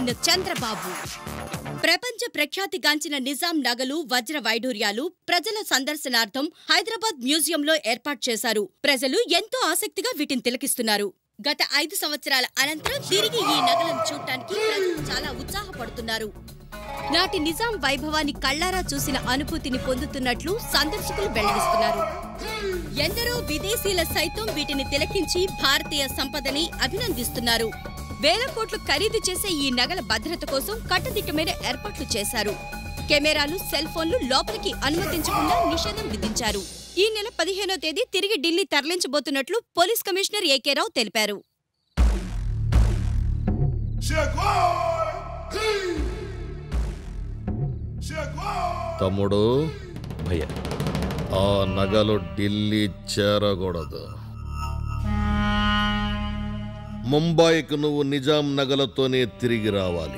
అయిన చంద్రబాబు ప్రపంచ ప్రఖ్యాతిగాంచిన నిజాం నగలు వజ్ర వైఢూర్యాలు ప్రజల సందర్శనార్థం హైదరాబాద్ మ్యూజియంలో ఏర్పాటు చేశారు ప్రజలు ఎంతో ఆసక్తిగా వీటిని తిలకిస్తున్నారు గత ఐదు సంవత్సరాల అనంతరం తిరిగి ఈ నగలను చూడటానికి ప్రజలు చాలా ఉత్సాహపడుతున్నారు నాటి నిజాం వైభవాన్ని కళ్లారా చూసిన అనుభూతిని పొందుతున్నట్లు సందర్శకులు వెల్లడిస్తున్నారు ఎందరో విదేశీయుల సైతం వీటిని తిలకించి భారతీయ సంపదని అభినందిస్తున్నారు వేల కోట్లు ఖరీదు చేసే ఈ నగల భద్రత కోసం కట్టుదిట్టమైన ఏర్పాట్లు చేశారు కెమెరాలు సెల్ ఫోన్లు లోపలికి అనుమతించకుండా నిషేధం విధించారు ఈ నెల పదిహేనో తేదీ తిరిగి ఢిల్లీ తరలించబోతున్నట్లు పోలీస్ కమిషనర్ ఏకే రావు తెలిపారు తమ్ముడు భయ్యా ఆ నగలు ఢిల్లీ చేరకూడదు ముంబైకి నువ్వు నిజాం నగలతోనే తిరిగి రావాలి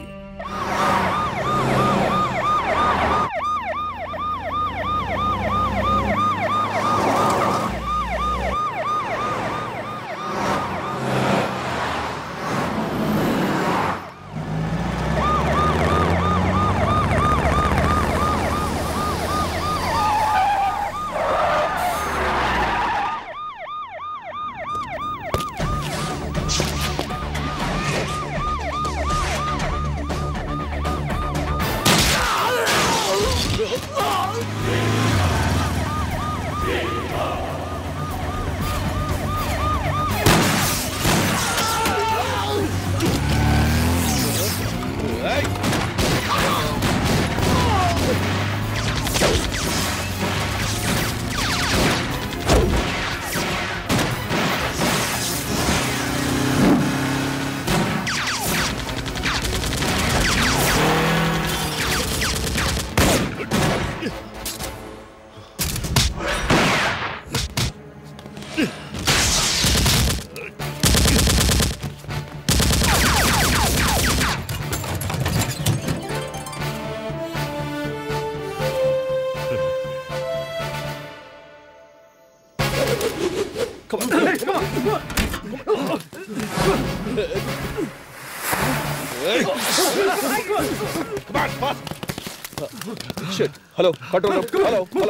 హలో కంట్రోల్ హలో హలో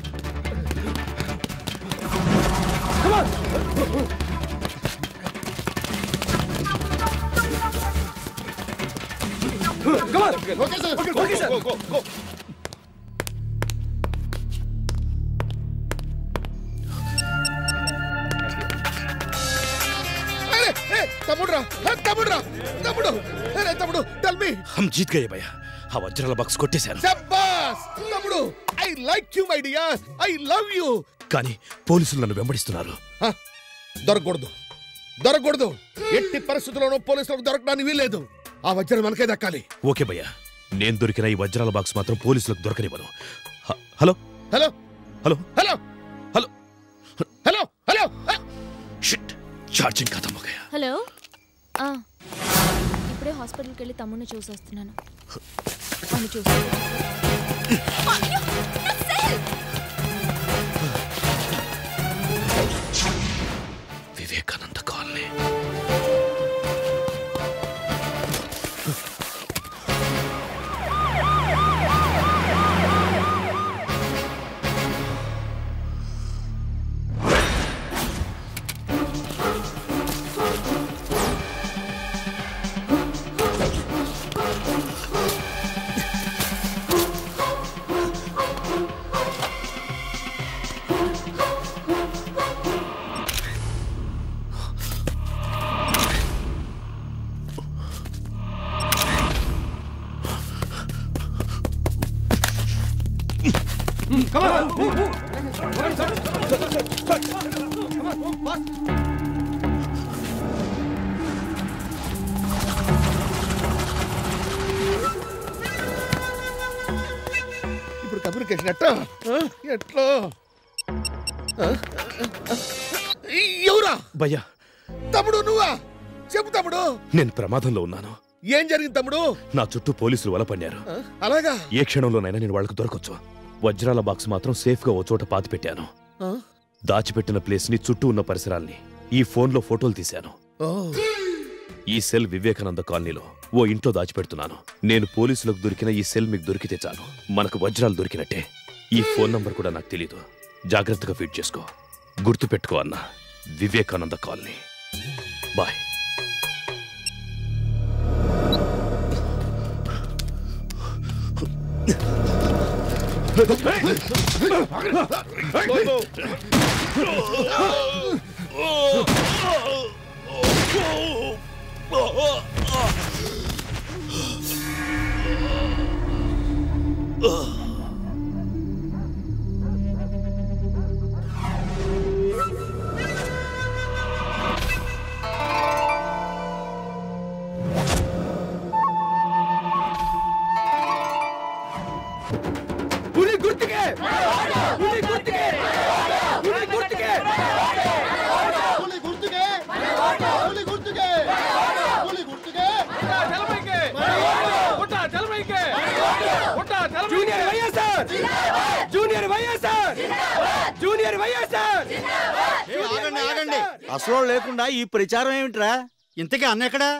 తమ్ముడు రా తమ్ముడు రా తమ్ముడు అరే తమ్ముడు టెల్ మీ హమ్ జీత్ గయే భయ్యా ఆ వజ్రాల బాక్స్ కొట్టేశాను శబ్బాస్ తమ్ముడు I like you my dear I love you కానీ పోలీసులు నన్ను వెంబడిస్తున్నారు దొరకకూడదు దొరకకూడదు ఎట్టి పరిస్థితుల్లోనూ పోలీసులకు దొరకడానికి వీల్లేదు ఆ వజ్రం మనకే దక్కాలి ఓకే భయ్యా నేను దొరికిన ఈ వజ్రాల బాక్స్ మాత్రం పోలీసులకు దొరకనివ్వను హ- hello hello hello hello hello hello hello shit charging ఖతం హో గయా హలో ఆ, ఇప్పుడే హాస్పిటల్కి వెళ్ళి తమ్ముడిని చూసి వస్తున్నాను అవును చూసి వివేకానంద కాలనీ ఇప్పుడు కమ్యూనికేషన్ ఎట్టా ఆ? ఎట్లా ఆ? ఎవరా భయ్యా తమ్ముడు నువ్వా చెప్పు తమ్ముడు నేను ప్రమాదంలో ఉన్నాను ఏం జరిగింది తమ్ముడు నా చుట్టూ పోలీసులు వల పన్నారు ఆ? అలాగా ఏ క్షణంలోనైనా నేను వాళ్ళకు దొరకొచ్చు వజ్రాల బాక్స్ మాత్రం సేఫ్ గా ఓ చోట పాతి పెట్టాను ఆ? దాచిపెట్టిన ప్లేస్ ని చుట్టూ ఉన్న పరిసరాల్ని ఈ ఫోన్లో ఫోటోలు తీశాను ఓ ఈ సెల్ వివేకానంద కాలనీలో ఓ ఇంట్లో దాచిపెడుతున్నాను నేను పోలీసులకు దొరికిన ఈ సెల్ మీకు దొరికితే చాలు మనకు వజ్రాలు దొరికినట్టే ఈ ఫోన్ నంబర్ కూడా నాకు తెలీదు జాగ్రత్తగా ఫీడ్ చేసుకో గుర్తుపెట్టుకో అన్న వివేకానంద కాలనీ బాయ్ పులి గుర్తుకే పులి గుర్తుకే పులి గుర్తుకే పులి గుర్తుకే పులి గుర్తుకే పులి గుర్తుకే junior YSR junior YSR junior YSR ఆగండి ఆగండి అసలు లేకుండా ఈ ప్రచారం ఏమిట్రా ఇంతకీ అన్న ఎక్కడా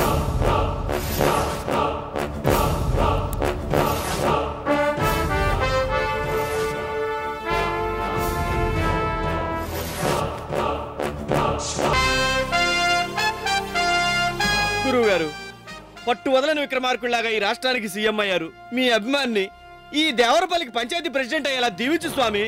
గురువు గారు పట్టు వదలని విక్రమార్కుల్లాగా ఈ రాష్ట్రానికి సీఎం అయ్యారు మీ అభిమాన్ని ఈ దేవరపల్లికి పంచాయతీ ప్రెసిడెంట్ అయ్యేలా దీవించు స్వామి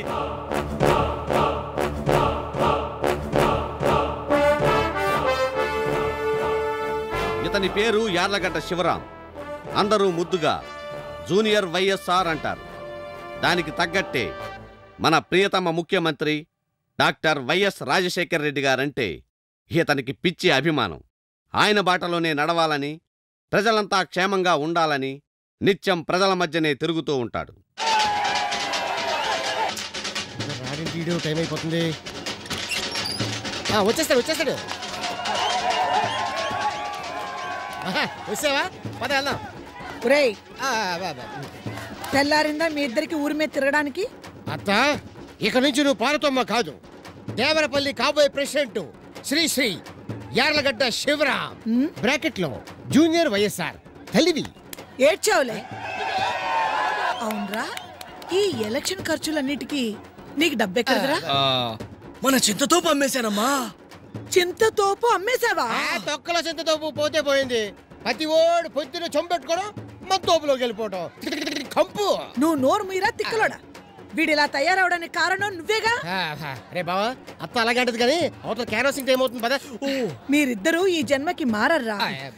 ఇతని పేరు యార్లగడ్డ శివరాం అందరూ ముద్దుగా జూనియర్ వైఎస్ఆర్ అంటారు దానికి తగ్గట్టే మన ప్రియతమ ముఖ్యమంత్రి డాక్టర్ వైఎస్ రాజశేఖర్ రెడ్డి గారంటే ఇతనికి పిచ్చి అభిమానం ఆయన బాటలోనే నడవాలని ప్రజలంతా క్షేమంగా ఉండాలని నిత్యం ప్రజల మధ్యనే తిరుగుతూ ఉంటాడు వీడియో టైం అయిపోతుంది వచ్చేస్తాడు వచ్చేస్తాడు ఆహా, వచ్చావా పద వెళ్దాం ఒరేయ్ ఆ, బా, బా. తెల్లారిందా మీ ఇద్దరికి ఊరి మీద తిరగడానికి అత్త ఇక నుంచి నువ్వు పార్వతమ్మ కాదు దేవరపల్లి కాబోయే ప్రెసిడెంట్ శ్రీ శ్రీ యార్లగడ్డ శివరాం బ్రాకెట్ లో జూనియర్ వైఎస్ఆర్ తల్లివి ఏడ్చావులే అవునరా ఈ ఎలక్షన్ ఖర్చులన్నిటికీ నీకు డబ్బెక్కడదరా మన చింతతో అమ్మేశానమ్మా చింతతోపు అమ్మేశావా ఆ తొక్కల చింతతో పోతే పోయింది ప్రతి ఓడు పొద్దున చొంపెట్టుకోవడం మన తోపులోకి వెళ్ళిపోవడం కంపు నువ్వు నోరు మీరా తిక్కలోడా వీడిలా తయారవడానికి కారణం నువ్వేగా ఆ, ఆ, రే బావా అత్త అలాగే అంటది కానీ అవతల క్యారోసింగ్ టైం అవుతుంది పద మీరిద్దరూ ఈ జన్మకి మారర్రా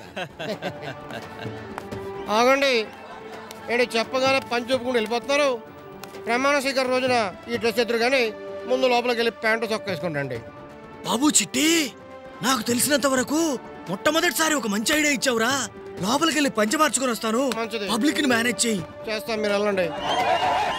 ఆగండి ఏడు చెప్పగానే పని చూపుకుంటూ వెళ్ళిపోతున్నారు ప్రమాణ స్వీకారం రోజున ఈ డ్రెస్ ఎదురు కానీ ముందు లోపలికి వెళ్ళి ప్యాంటు చొక్క వేసుకుంటండి బాబు చిట్టి నాకు తెలిసినంత వరకు మొట్టమొదటిసారి ఒక మంచి ఐడియా ఇచ్చావురా లోపలికి వెళ్ళి పంచ మార్చుకొని వస్తాను మంచిది. పబ్లిక్ ని మేనేజ్ చెయ్యి చేస్తాం మీరు వెళ్ళండి